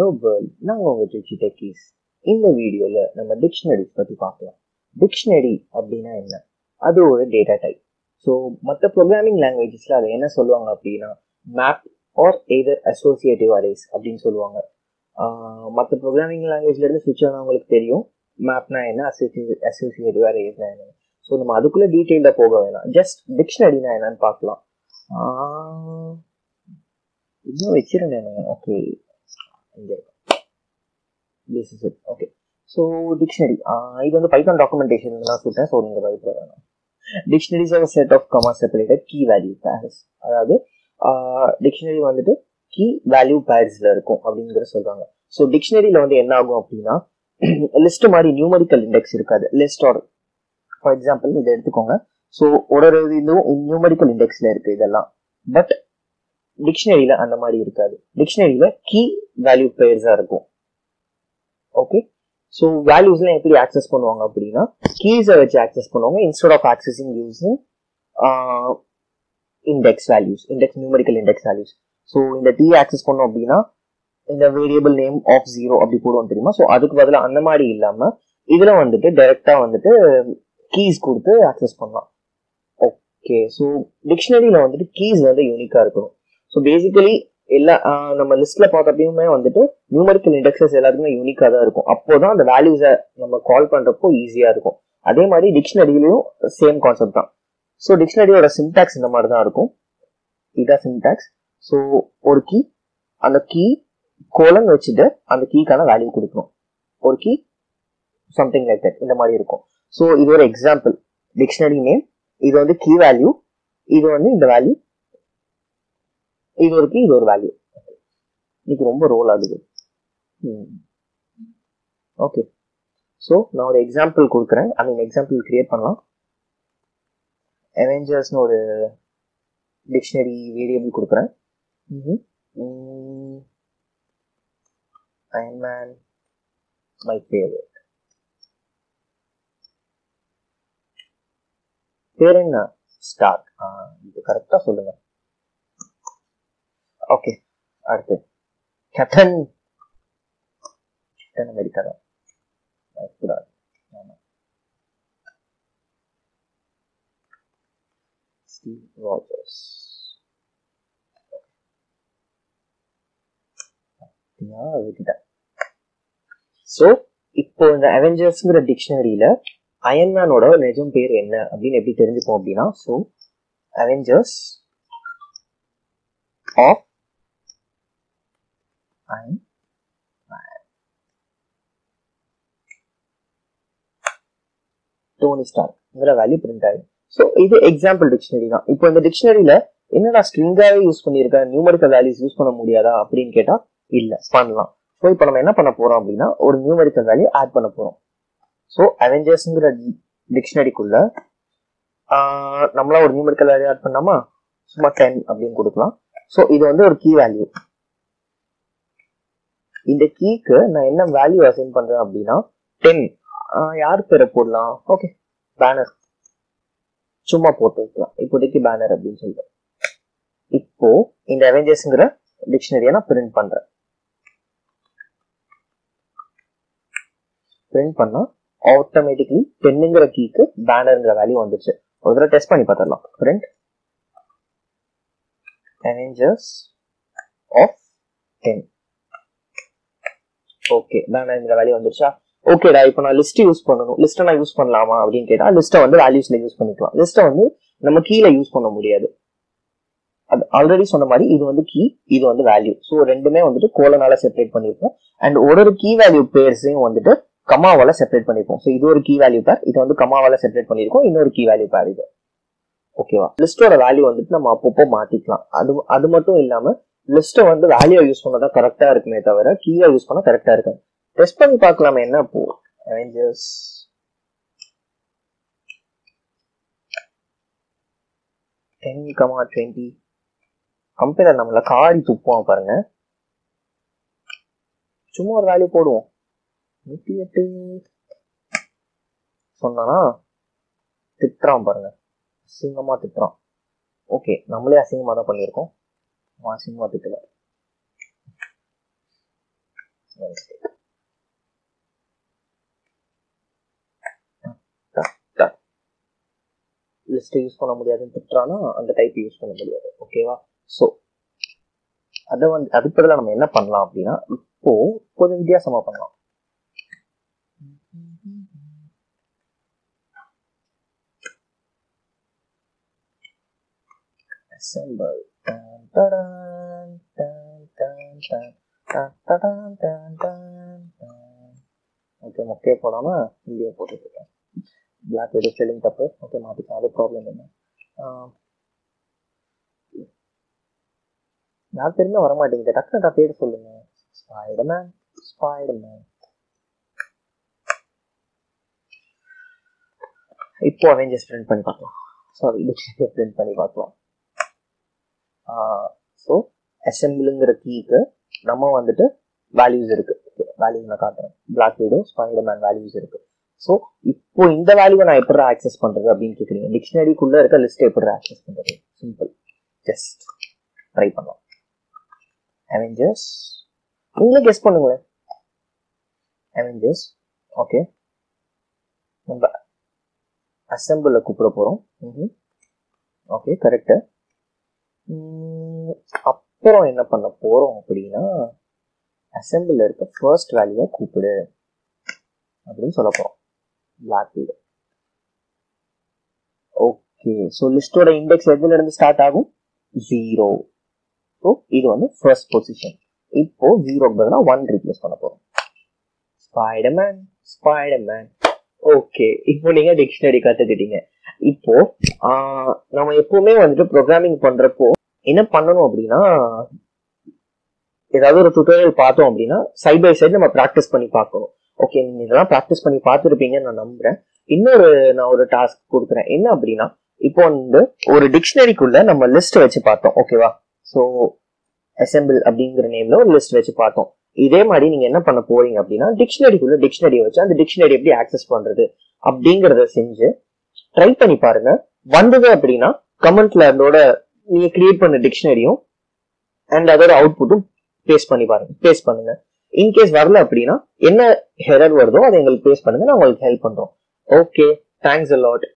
Hello world நாங்கள் உங்கள் Trichy techies இந்த வீடியோவில் நம்ம டிக்ஷனரிஸ் பற்றி பார்க்கலாம் டிக்ஷனரி அப்படின்னா என்ன அது ஒரு டேட்டா டைப் ஸோ மற்ற ப்ரோக்ராமிங் லாங்குவேஜஸில் அதை என்ன சொல்லுவாங்க அப்படின்னா map or either associative arrays அப்படின்னு சொல்லுவாங்க மற்ற ப்ரோக்ராமிங் லாங்குவேஜ்ல இருந்து சுவிட்ச் ஆனவங்களுக்கு தெரியும் மேப்னா என்ன அசோசியேட்டிவ் அரேஸ்னா என்ன ஸோ நம்ம அதுக்குள்ளே டீட்டெயிலாக போக வேணாம் ஜஸ்ட் டிக்ஷனரினா என்னன்னு பார்க்கலாம் இன்னும் வச்சிருந்தேன் ஓகே இங்கே this is it okay so dictionary இது வந்து பைத்தான் டாக்குமெண்டேஷன் நான் சொல்லிட்டேன் ஸோ நீங்கள் பயப்பட வேணாம் dictionaries of set of comma separated key value pairs அதாவது டிக்ஷனரி வந்துட்டு கீ வேல்யூ பேர்ஸ்ல இருக்கும் அப்படிங்கிற சொல்றாங்க ஸோ டிக்ஷனரியில வந்து என்ன ஆகும் அப்படின்னா லிஸ்ட் மாதிரி நியூமரிக்கல் இண்டெக்ஸ் இருக்காது லிஸ்ட் ஆர் ஃபார் எக்ஸாம்பிள் இதை எடுத்துக்கோங்க ஸோ ஒரு ஒரு இதுவும் நியூமரிக்கல் இண்டெக்ஸ்ல இருக்கு இதெல்லாம் பட் டிக்ஷனரியில அந்த மாதிரி இருக்காது டிக்ஷனரியில கீ வேல்யூ பேர்ஸா இருக்கும் ஓகே ஸோ வேல்யூஸ்லாம் எப்படி ஆக்சஸ் பண்ணுவாங்க அப்படின்னா கீஸை வச்சு ஆக்சஸ் பண்ணுவாங்க instead of accessing using index values index numerical index values so இந்த டி ஆக்சஸ் பண்ணோம் அப்படின்னா இந்த வேரியபிள் நேம் ஆஃப் ஜீரோ அப்படி போடுவோம் தெரியுமா ஸோ அதுக்கு பதிலாக அந்த மாதிரி இல்லாம இதுல வந்துட்டு டைரக்டா வந்துட்டு கீஸ் கொடுத்து ஆக்சஸ் பண்ணலாம் ஓகே ஸோ டிக்ஷனரியில வந்துட்டு கீஸ் வந்து யூனிக்கா இருக்கணும் ஸோ பேசிக்கலி எல்லா நம்ம லிஸ்ட்ல பார்த்தப்பயுமே வந்துட்டு நியூமரிக்கல் இண்டெக்ஸஸ் எல்லாருக்குமே யூனிக்கா தான் இருக்கும் அப்போதான் அந்த வேல்யூஸை நம்ம கால் பண்றப்போ ஈஸியா இருக்கும் அதே மாதிரி டிக்ஷனரியிலையும் சேம் கான்செப்ட் தான் ஸோ டிக்ஷனரியோட சின்டாக்ஸ் இந்த மாதிரி தான் இருக்கும் இதான் சின்டாக்ஸ் ஸோ ஒரு கீ அந்த கீ கோலன் வச்சுட்டு அந்த கீக்கான வேல்யூ கொடுக்கணும் ஒரு கீ சம்திங் லைக் தட் இந்த மாதிரி இருக்கும் ஸோ இது ஒரு எக்ஸாம்பிள் டிக்ஷனரி நேம் இது வந்து கீ வேல்யூ இது வந்து இந்த வேல்யூ இது ஒரு கீ இது ஒரு வேல்யூ இன்னைக்கு ரொம்ப ரோல் ஆகுது ஓகே ஸோ நான் ஒரு எக்ஸாம்பிள் கொடுக்குறேன் ஐ மீன் எக்ஸாம்பிள் கிரியேட் பண்ணலாம் அவெஞ்சர்ஸ்னு ஒரு டிக்ஷனரி வேரியபிள் கொடுக்குறேன் அயன்மேன் மை ஃபேவரட் பேர் என்ன ஸ்டார் இது கரெக்டா சொல்லுங்க ஓகே அடுத்து கேப்டன் கேப்டன் அமெரிக்கா தான் கூடாது ஆமா ஸ்டீவ் ராஜர்ஸ் விட்டுட்டேன் ஸோ இப்போ இந்த அவெஞ்சர்ஸ்ங்கிற டிக்ஷனரியில அயன்மேனோட நிஜம் பேர் என்ன அப்படின்னு எப்படி தெரிஞ்சுப்போம் அப்படின்னா so Avengers of Iron Tony ஸ்டார்ங்கிற வேல்யூ பிரிண்ட் ஆகும் ஸோ இது எக்ஸாம்பிள் டிக்ஷனரி தான் இப்போ இந்த டிக்ஷனரியில என்னடா ஸ்ட்ரிங்காவே யூஸ் பண்ணியிருக்கேன் நியூமரிக்கல் வேல்யூஸ் யூஸ் பண்ண முடியாதா அப்படின்னு கேட்டா இல்ல பண்ணலாம் ஸோ இப்போ நம்ம என்ன பண்ண போறோம் அப்படின்னா ஒரு நியூமரிக்கல் வேல்யூ ஆட் பண்ண போறோம் ஸோ அவெஞ்சர்ஸ்ங்கிற டிக்ஷனரிக்குள்ள நம்மளா ஒரு நியூமரிக்கல் வேல்யூ ஆட் பண்ணாமா சும்மா டென் அப்படின்னு கொடுக்கலாம் ஸோ இது வந்து ஒரு கீ வேல்யூ இந்த கீக்கு நான் என்ன வேல்யூ அசைன் பண்றேன் அப்படின்னா டென் யார் பேரை போடலாம் ஓகே பேனர் சும்மா போட்டு வைக்கலாம் இப்போதைக்கு பேனர் அப்படின்னு சொல்லிட்டு இப்போ இந்த அவெஞ்சர்ஸ்ங்கிற டிக்ஷனரியை நான் பிரிண்ட் பண்றேன் பிரிண்ட் பண்ணா ஆட்டோமேட்டிக்லி டென்னுங்கிற கீக்கு பேனருங்கிற வேல்யூ வந்துருச்சு ஒரு தடவை டெஸ்ட் பண்ணி பார்த்துடலாம் print Avengers of ten okay பேனருங்கிற வேல்யூ வந்துருச்சா ஓகேடா இப்போ நான் லிஸ்ட் யூஸ் பண்ணணும் லிஸ்ட்டை நான் யூஸ் பண்ணலாமா அப்படின்னு கேட்டா லிஸ்ட்டை வந்து வேல்யூஸ்ல யூஸ் பண்ணிக்கலாம் லிஸ்ட்டை வந்து நம்ம கீழே யூஸ் பண்ண முடியாது அது ஆல்ரெடி சொன்ன மாதிரி இது வந்து கீ இது வந்து வேல்யூ ஸோ ரெண்டுமே வந்துட்டு கோலனால செப்பரேட் பண்ணிருப்போம் அண்ட் ஒரு ஒரு கீ வேல்யூ பேர்ஸையும் வந்துட்டு கமாவால செப்பரேட் பண்ணிருப்போம் ஸோ இது ஒரு கீ வேல்யூ பேர் இது வந்து கமாவால செப்பரேட் பண்ணிருக்கோம் இன்னொரு கீ வேல்யூ பேர் இது ஓகேவா லிஸ்டோட வேல்யூ வந்துட்டு நம்ம அப்பப்போ மாத்திக்கலாம் அது அது மட்டும் இல்லாம லிஸ்ட்டை வந்து வேல்யூ யூஸ் பண்ணதா கரெக்டா இருக்குமே தவிர கீயா யூஸ் பண்ணா கரெக்டா இருக்கு டெஸ்ட் பண்ணி பார்க்கலாமே என்ன இப்போ அவெஞ்சர்ஸ் டென் கமா டுவெண்ட்டி கம்பெனியில் நம்மள காடி துப்புவோம் பாருங்க சும்மா ஒரு வேல்யூ போடுவோம் நூத்தி எட்டு சொன்னா திட்டுறான் பாருங்க அசிங்கமா திட்டுறான் ஓகே நம்மளே அசிங்கமா தான் பண்ணியிருக்கோம் அவன் அசிங்கமா திட்டல mistake லிஸ்ட் யூஸ் பண்ண முடியாதுன்னு திட்டுறானா அந்த டைப் யூஸ் பண்ண முடியாது ஓகேவா ஸோ அதை வந்து அதுக்கு பதிலாக நம்ம என்ன பண்ணலாம் அப்படின்னா இப்போ கொஞ்சம் வித்தியாசமா பண்ணலாம் assemble Dun, dun, dun, dun, dun, dun, dun, dun, dun, dun, dun. Okay மொக்கையே போடாம இங்கேயே போட்டுருக்கேன் பிளாக் எடு ஸ்பெல்லிங் தப்பு ஓகே மாற்றிக்கலாம் அது ப்ராப்ளம் என்ன நான் தெரிஞ்ச வர மாட்டேங்குது டக்குனு நான் பேர் சொல்லுங்க ஸ்பைடர்மேன் ஸ்பைடர்மேன் இப்போ அவெஞ்சர்ஸ் பிரிண்ட் பண்ணி பார்க்கலாம் சாரி டிக்ஷனரி பிரிண்ட் பண்ணி பார்க்கலாம் ஸோ அசெம்பிளுங்கிற கீக்கு நம்ம வந்துட்டு வேல்யூஸ் இருக்கு வேல்யூஸ் நான் காட்டுறேன் பிளாக் வீடோ ஸ்பைடர்மேன் வேல்யூஸ் இருக்கு ஸோ இப்போ இந்த வேல்யூவை நான் எப்படி ஆக்சஸ் பண்றது அப்படின்னு கேட்குறீங்க டிக்ஷனரிக்குள்ள இருக்க லிஸ்ட் எப்படி ஆக்சஸ் பண்றது சிம்பிள் ஜஸ்ட் ட்ரை பண்ணலாம் அவெஞ்சர்ஸ் நீங்களே கெஸ் பண்ணுங்களேன் அவெஞ்சர்ஸ் ஓகே நம்ம அசம்பிள கூப்பிட போறோம் ஓகே கரெக்டு அப்புறம் என்ன பண்ண போறோம் அப்படின்னா அசம்பிள் இருக்க ஃபர்ஸ்ட் வேல்யூவை கூப்பிடு அப்படின்னு சொல்ல போறோம் பிளாக் வீடு ஓகே ஸோ லிஸ்டோட இண்டெக்ஸ் எதுல இருந்து ஸ்டார்ட் ஆகும் ஜீரோ ஸோ இது வந்து ஃபர்ஸ்ட் பொசிஷன் இப்போ ஜீரோக்கு பதிலாக ஒன் ரீப்ளேஸ் பண்ண போறோம் ஸ்பைடர்மேன் ஸ்பைடர்மேன் ஓகே இப்போ நீங்க டிக்ஷனரி கத்துக்கிட்டீங்க இப்போ ஆஹ், நம்ம எப்பவுமே வந்துட்டு ப்ரோக்ராமிங் பண்றப்போ என்ன பண்ணணும் அப்படின்னா ஏதாவது ஒரு டுட்டோரியல் பார்த்தோம் அப்படின்னா சைட் பை சைடு நம்ம ப்ராக்டிஸ் பண்ணி பார்க்கணும் ஓகே நீங்க இதெல்லாம் ப்ராக்டிஸ் பண்ணி பார்த்துருப்பீங்கன்னு நான் நம்புறேன் இன்னொரு நான் ஒரு டாஸ்க் கொடுக்குறேன் என்ன அப்படின்னா இப்போ வந்து ஒரு டிக்ஷனரிக்குள்ள நம்ம லிஸ்ட் வச்சு பார்த்தோம் ஓகேவா ஸோ அசெம்பிள் அப்படிங்கிற நேம்ல ஒரு லிஸ்ட் வச்சு பார்த்தோம் இதே மாதிரி நீங்க என்ன பண்ண போறீங்க அப்படின்னா டிக்ஷனரிக்குள்ள டிக்ஷனரியை வச்சு அந்த டிக்ஷனரி எப்படி ஆக்சஸ் பண்றது அப்படிங்கறத செஞ்சு ட்ரை பண்ணி பாருங்க வந்தது அப்படின்னா கமெண்ட்ல அதோட நீங்க கிரியேட் பண்ண டிக்ஷனரியும் அண்ட் அதோட அவுட்புட்டும் பேஸ்ட் பண்ணி பாருங்க பேஸ்ட் பண்ணுங்க இன்கேஸ் வரல அப்படின்னா என்ன ஹெரர் வருதோ அதை எங்களுக்கு பேஸ்ட் பண்ணுங்க நான் உங்களுக்கு ஹெல்ப் பண்றோம் ஓகே தேங்க்ஸ் அ லாட்